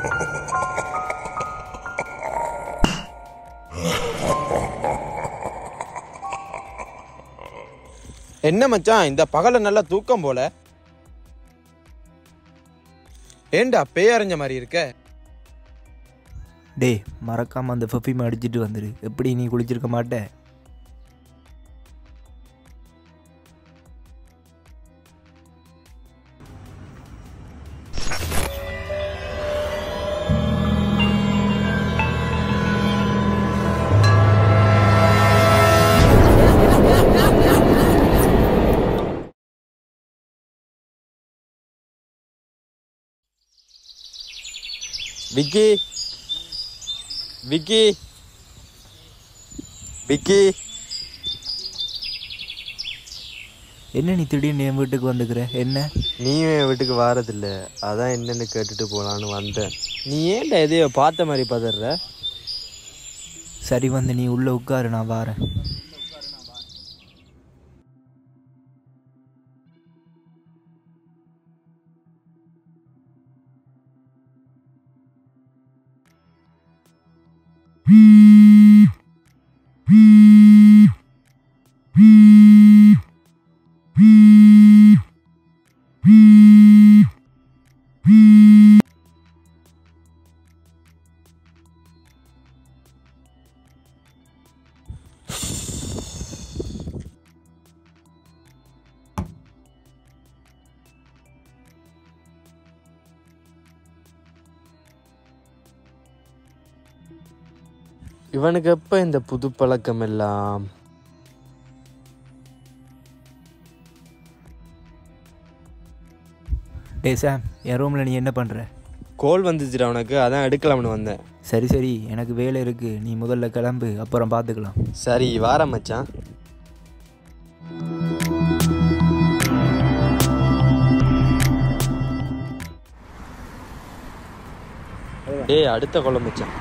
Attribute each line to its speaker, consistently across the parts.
Speaker 1: என்ன மச்சான் இந்த பகல நல்லா தூக்கம் போல ஏண்டா பேயறிஞ்ச மாதிரி இருக்க
Speaker 2: டேய் மறக்காம அந்த பெர்ஃப்யூம் அடிச்சிட்டு வந்துடு எப்படி நீ குளிச்சிருக்க மாட்ட
Speaker 1: விக்கி விக்கி விக்கி
Speaker 2: என்ன நீ திடீர்னு என் வீட்டுக்கு வந்துக்கிற என்ன
Speaker 1: நீயும் என் வீட்டுக்கு வாரதில்ல அதான் என்னன்னு கேட்டுட்டு போலான்னு வந்தேன் நீ ஏன்டா எதையோ பார்த்த மாதிரி பதற
Speaker 2: சரி வந்து நீ உள்ளே உட்காரு நான் வாரேன்
Speaker 1: இவனுக்கு எப்ப இந்த புது பழக்கம் எல்லாம்
Speaker 2: டேய் சாம் என் ரூமில் நீ என்ன பண்ணுற
Speaker 1: கோல் வந்துச்சுடா உனக்கு அதான் எடுக்கலாம்னு வந்தேன்
Speaker 2: சரி சரி எனக்கு வேலை இருக்குது நீ முதல்ல கிளம்பு அப்புறம் பார்த்துக்கலாம்
Speaker 1: சரி வாரம் மச்சான் டேய் அடுத்த கொலை மச்சான்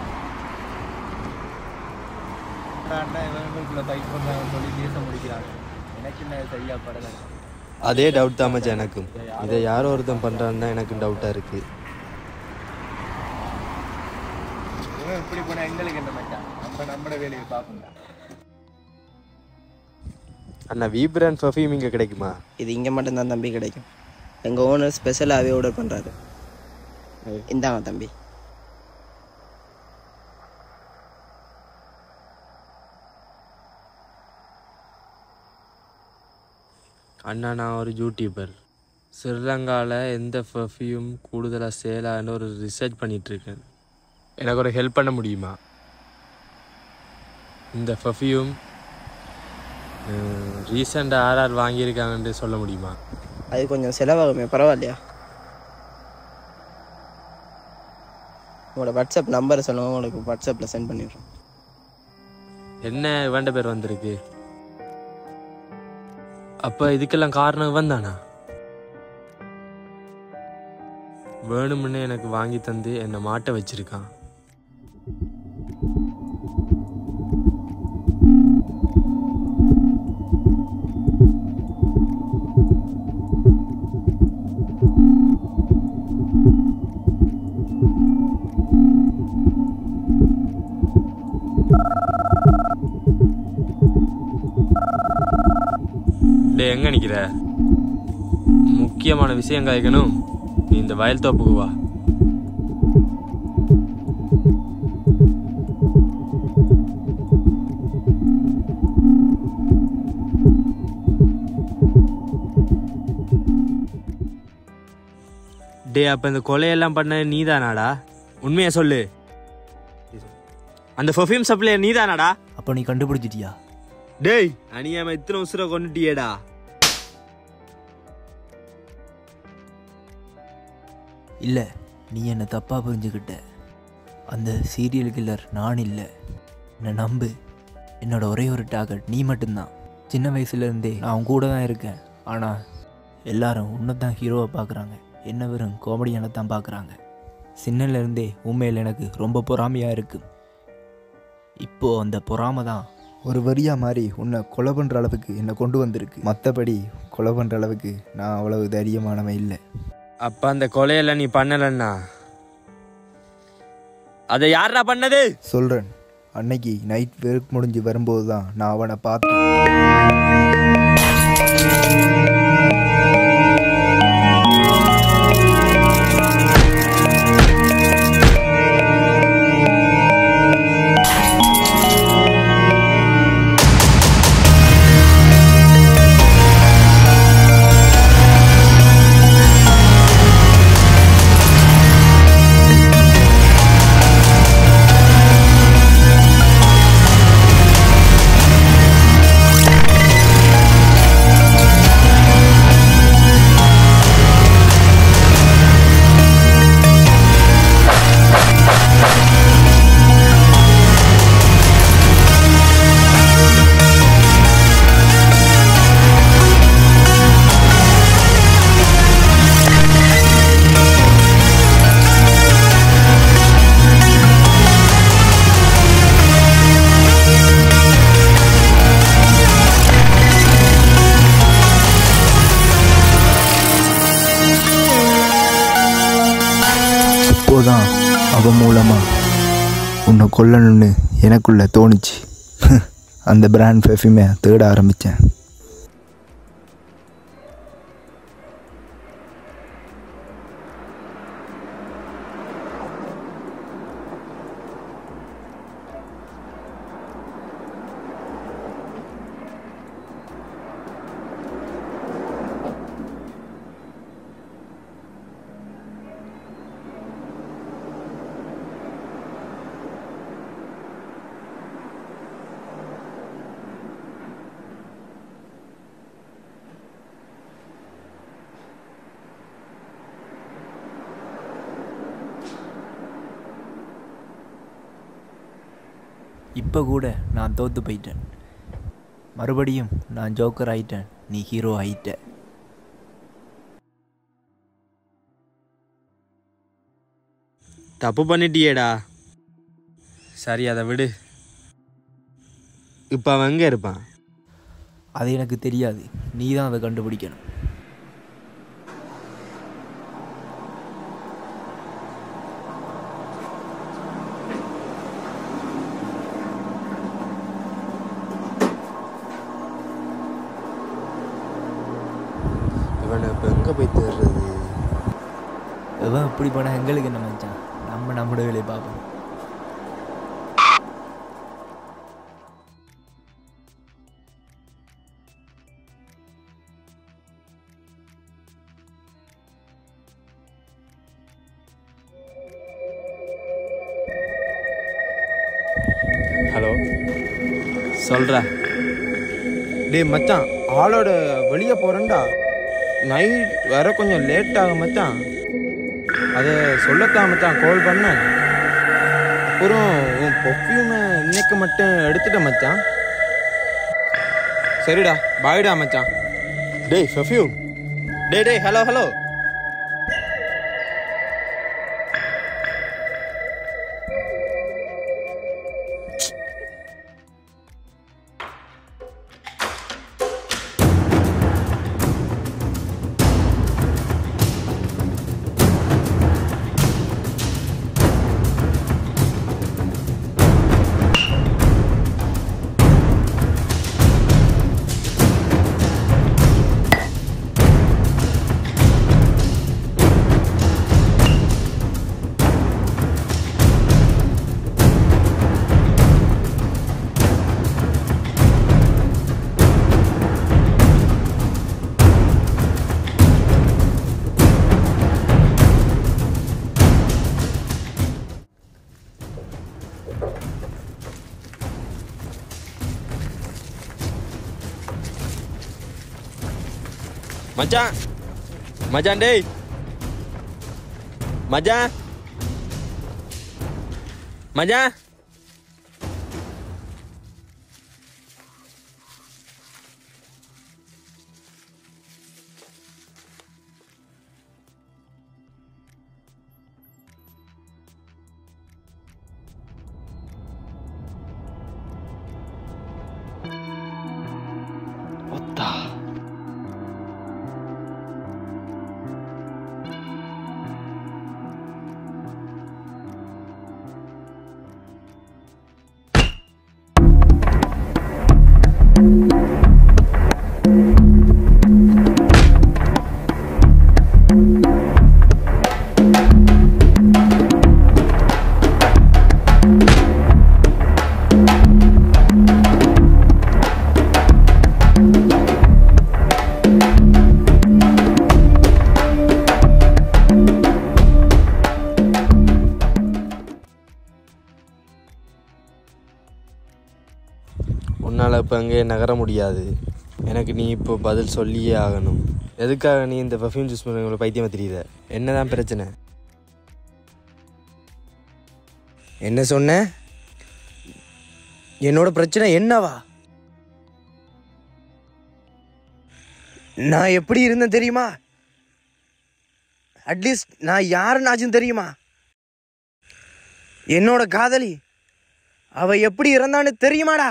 Speaker 2: ஃபைட் பண்ணுறாங்க சொல்லி பேச முடிக்கிறாங்க எனக்கு என்ன சரியா படலை
Speaker 1: அதே டவுட் தான் மச்சான் எனக்கும் இதை யாரோ ஒருத்தன் பண்றான்னு தான் எனக்கு டவுட்டா இருக்கு
Speaker 2: இவன் இப்படி போனால் எங்களுக்கு என்ன மச்சான் நம்ம நம்மட வேலையை பார்க்கணும்
Speaker 1: அண்ணா வீப்ரன் பர்ஃப்யூம் இங்கே கிடைக்குமா
Speaker 3: இது இங்கே மட்டும்தான் தம்பி கிடைக்கும் எங்கள் ஓனர் ஸ்பெஷலாகவே ஆர்டர் பண்ணுறாரு இந்தாங்க தம்பி
Speaker 1: அண்ணா நான் ஒரு யூடியூபர் ஸ்ரீலங்காவில் எந்த பர்ஃப்யூம் கூடுதலாக சேலான்னு ஒரு ரிசர்ச் பண்ணிகிட்ருக்கேன் எனக்கு ஒரு ஹெல்ப் பண்ண முடியுமா இந்த பர்ஃப்யூம் ரீசெண்டாக யார் யார் வாங்கியிருக்காங்கன்னு சொல்ல முடியுமா
Speaker 3: அது கொஞ்சம் செலவாகுமே பரவாயில்லையா உங்களோட வாட்ஸ்அப் நம்பரை சொல்லுங்கள் உங்களுக்கு வாட்ஸ்அப்பில் சென்ட் பண்ணிடுறோம்
Speaker 1: என்ன வேண்ட பேர் வந்திருக்கு அப்போ இதுக்கெல்லாம் காரணம் இவன் தானா வேணும்னு எனக்கு வாங்கி தந்து என்னை மாட்ட வச்சிருக்கான் டே எங்க நிக்கிற முக்கியமான விஷயம் காய்க்கணும் நீ இந்த வயல் தோப்புக்கு வா டே அப்ப இந்த கொலையெல்லாம் பண்ண நீதானாடா உண்மையை சொல்லு அந்த பெர்ஃப்யூம் சப்ளையர் நீதானாடா
Speaker 2: அப்போ நீ கண்டுபிடிச்சிட்டியா
Speaker 1: டேய் அநியாயமா இத்தனை உசுர கொண்டுட்டியேடா
Speaker 2: இல்லை நீ என்னை தப்பாக புரிஞ்சுக்கிட்ட அந்த சீரியல் கில்லர் நான் இல்லை என்னை நம்பு என்னோட ஒரே ஒரு டார்கெட் நீ மட்டும்தான் சின்ன வயசுலேருந்தே நான் உன் கூட தான் இருக்கேன் ஆனால் எல்லாரும் உன்னை தான் ஹீரோவை பார்க்குறாங்க என்ன வெறும் காமெடியான தான் பார்க்குறாங்க சின்னலேருந்தே உண்மையில் எனக்கு ரொம்ப பொறாமையாக இருக்கு இப்போ அந்த பொறாமை தான் ஒரு வரியாக மாதிரி உன்னை கொலை பண்ணுற அளவுக்கு என்னை கொண்டு வந்திருக்கு மற்றபடி கொலை பண்ணுற அளவுக்கு நான் அவ்வளவு தைரியமானவன் இல்லை
Speaker 1: அப்ப அந்த கொலையெல்லாம் நீ பண்ணலன்னா அதை யாரா பண்ணது
Speaker 2: சொல்கிறேன் அன்னைக்கு நைட் ஒர்க் முடிஞ்சு வரும்போது தான் நான் அவனை பார்த்தேன் இப்போதான் அவன் மூலமாக உன்னை கொல்லணும்னு எனக்குள்ள தோணுச்சு அந்த பிராண்ட் பெர்ஃப்யூமை தேட ஆரம்பித்தேன் இப்போ கூட நான் தோத்து போயிட்டேன் மறுபடியும் நான் ஜோக்கர் ஆயிட்டேன் நீ ஹீரோ ஆயிட்ட
Speaker 1: தப்பு பண்ணிட்டியேடா சரி அதை விடு இப்போ அவன் எங்கே இருப்பான்
Speaker 2: அது எனக்கு தெரியாது நீ தான் அதை கண்டுபிடிக்கணும்
Speaker 1: இவனை இப்போ எங்கே போய் தேடுறது
Speaker 2: எவன் இப்படி போனால் எங்களுக்கு என்ன மச்சான் நம்ம நம்மளோட வேலையை பார்ப்போம்
Speaker 1: ஹலோ சொல்கிறா
Speaker 4: டேய் மச்சான் ஆளோட வெளியே போகிறேன்டா நைட் வர கொஞ்சம் லேட் ஆகும் மச்சான் அதை சொல்லத்தான் மச்சான் கால் பண்ணேன் அப்புறம் உன் பர்ஃப்யூமை இன்னைக்கு மட்டும் எடுத்துட்டேன் மச்சான் சரிடா பாய்டா மச்சான்
Speaker 1: டேய் ஃபெஃப்யூம்
Speaker 4: டேய் டேய் ஹலோ ஹலோ
Speaker 1: மச்சான் மச்சான் டேய் மச்சான் மச்சான் ஒத்தா என்னால் இப்போ அங்கே நகர முடியாது எனக்கு நீ இப்போ பதில் சொல்லியே ஆகணும் எதுக்காக நீ இந்த பர்ஃப்யூம் சூஸ் பண்ணுற பைத்தியமாக தெரியுத என்னதான் பிரச்சனை
Speaker 3: என்ன சொன்ன என்னோட பிரச்சனை என்னவா நான் எப்படி இருந்தேன் தெரியுமா அட்லீஸ்ட் நான் யாருன்னாச்சும் தெரியுமா என்னோட காதலி அவ எப்படி இறந்தான்னு தெரியுமாடா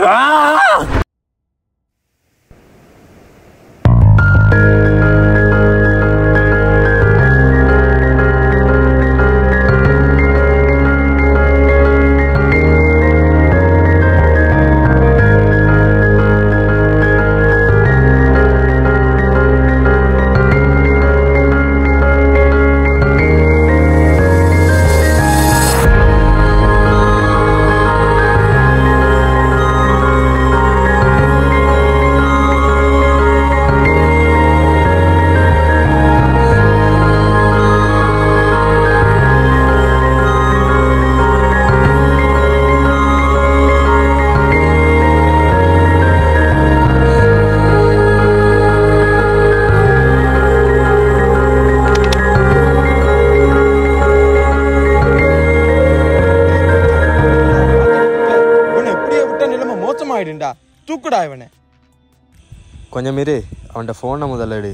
Speaker 4: இவனை எப்படியே விட்டா நிலைமை மோசமாயிடுண்டா தூக்குடா இவனை
Speaker 1: கொஞ்சம் இரு அவன்கிட்ட ஃபோனை முதல்ல எடு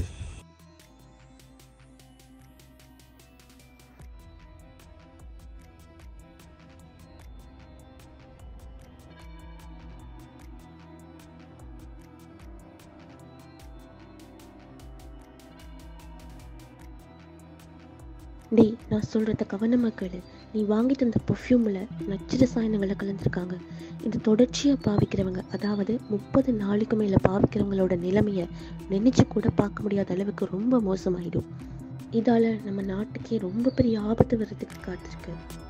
Speaker 5: டேய் நான் சொல்கிறத கவனமாக கேளு நீ வாங்கிட்டு வந்த பர்ஃப்யூமில் நச்சு ரசாயனங்களை கலந்துருக்காங்க இது தொடர்ச்சியாக பாவிக்கிறவங்க அதாவது முப்பது நாளுக்கு மேலே பாவிக்கிறவங்களோட நிலைமையை நினைச்சு கூட பார்க்க முடியாத அளவுக்கு ரொம்ப மோசமாயிடும் இதால் நம்ம நாட்டுக்கே ரொம்ப பெரிய ஆபத்து வர்றதுக்கு காத்திருக்கு